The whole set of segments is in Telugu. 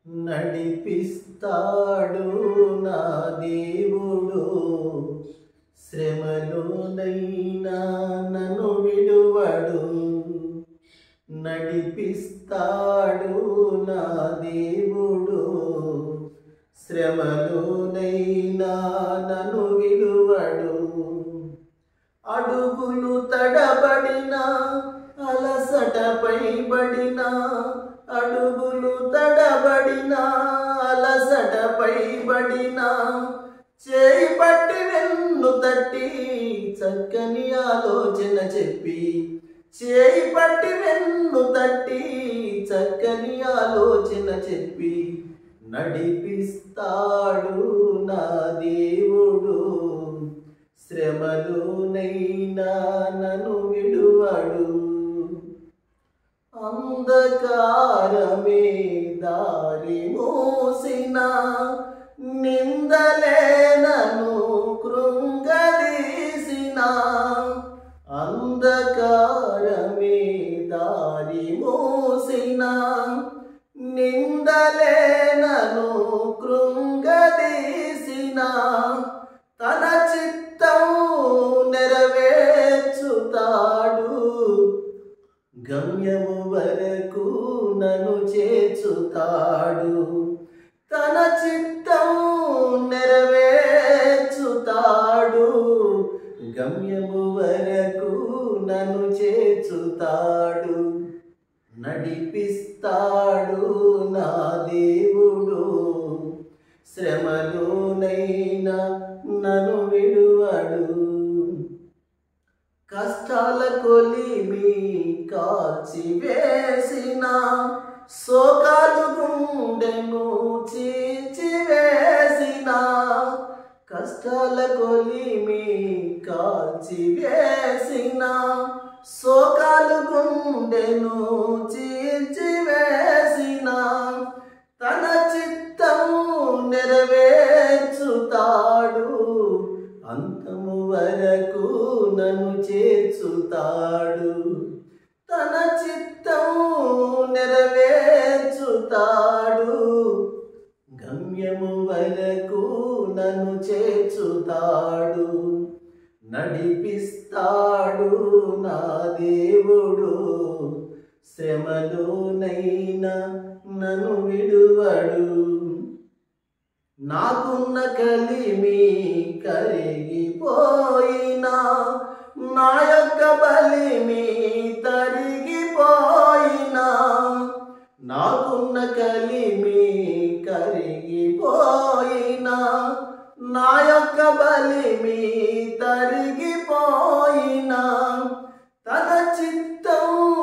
నడిపిస్తాడు నా దేవుడు శ్రమలోనైనా నన్ను విడువడు నడిపిస్తాడు నా దేవుడు శ్రమలోనైనా నన్ను విడువడు అడుగులు తడబడిన అలసటపై పడిన అడుగులు తడబడిన అలసటపై పడిన చేయి పట్టి వెన్ను తట్టి చక్కని ఆలోచన చెప్పి చేయి పట్టి వెన్ను తట్టి చక్కని ఆలోచన చెప్పి నడిపిస్తాడు నా దేవుడు శ్రమలోనైనా నన్ను విడువడు అంధకారమే దారి మోసిన నిందలే నన్ను కృంగదీసిన అంధకారమే దారి మోసిన నిందలే నన్ను కృంగదీసిన తన చిత్తం నెరవేర్చుతాడు గమ్యము వరకు నన్ను చేర్చుతాడు తన చిత్తం నెరవేర్చుతాడు గమ్యము వరకు నన్ను చేర్చుతాడు నడిపిస్తాడు నా దేవుడు శ్రమలోనైనా నన్ను విడువడు కష్టాల కొలిమి కాల్చి వేసిన శోకాలు గుండెను చీల్చి వేసిన కష్టాల కొలిమి కాల్చి వేసిన శోకాలు గుండెను చీల్చి వేసిన తన చిత్తం నెరవేర్చుతాడు అంతము వరకు నన్ను చేర్చుతాడు తన చిత్తం నెరవేర్చుతాడు గమ్యము వరకు నన్ను చేర్చుతాడు నడిపిస్తాడు నా దేవుడు శ్రమలోనైనా నన్ను విడువడు నాకున్న కలిమి కరిగిపోయినా నా యొక్క బలిమి తరిగిపోయినా నాకున్న కలిమి కరిగిపోయినా నా యొక్క బలిమి తరిగిపోయినా తన చిత్తం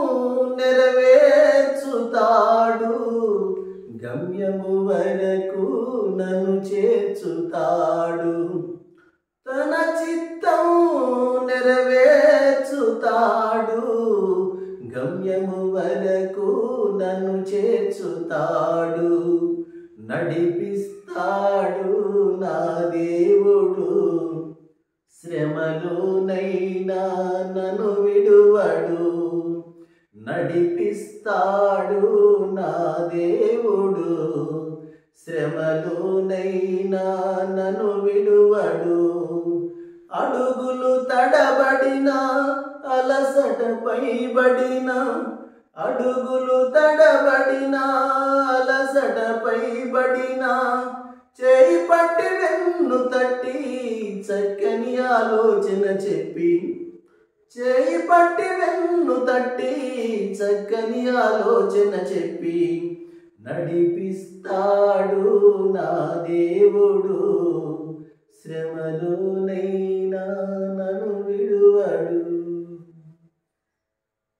నెరవేర్చుతాడు గమ్యము వరకు నన్ను చేర్చుతాడు తన చిత్తం నెరవేర్చుతాడు గమ్యము వరకు నన్ను చేర్చుతాడు నడిపిస్తాడు నా దేవుడు శ్రమలోనైనా నన్ను విడువడు నడిపిస్తాడు నా దేవుడు శ్రమలోనైనా నన్ను విడువడు అడుగులు తడబడిన అలసటపై బడిన అడుగులు తడబడిన అలసటపై బడిన చేయి పట్టి వెన్ను తట్టి చక్కని ఆలోచన చెప్పి చేయి పట్టి వెన్ను తట్టి చక్కని ఆలోచన చెప్పి నడిపిస్తాడు నా దేవుడు శ్రమలో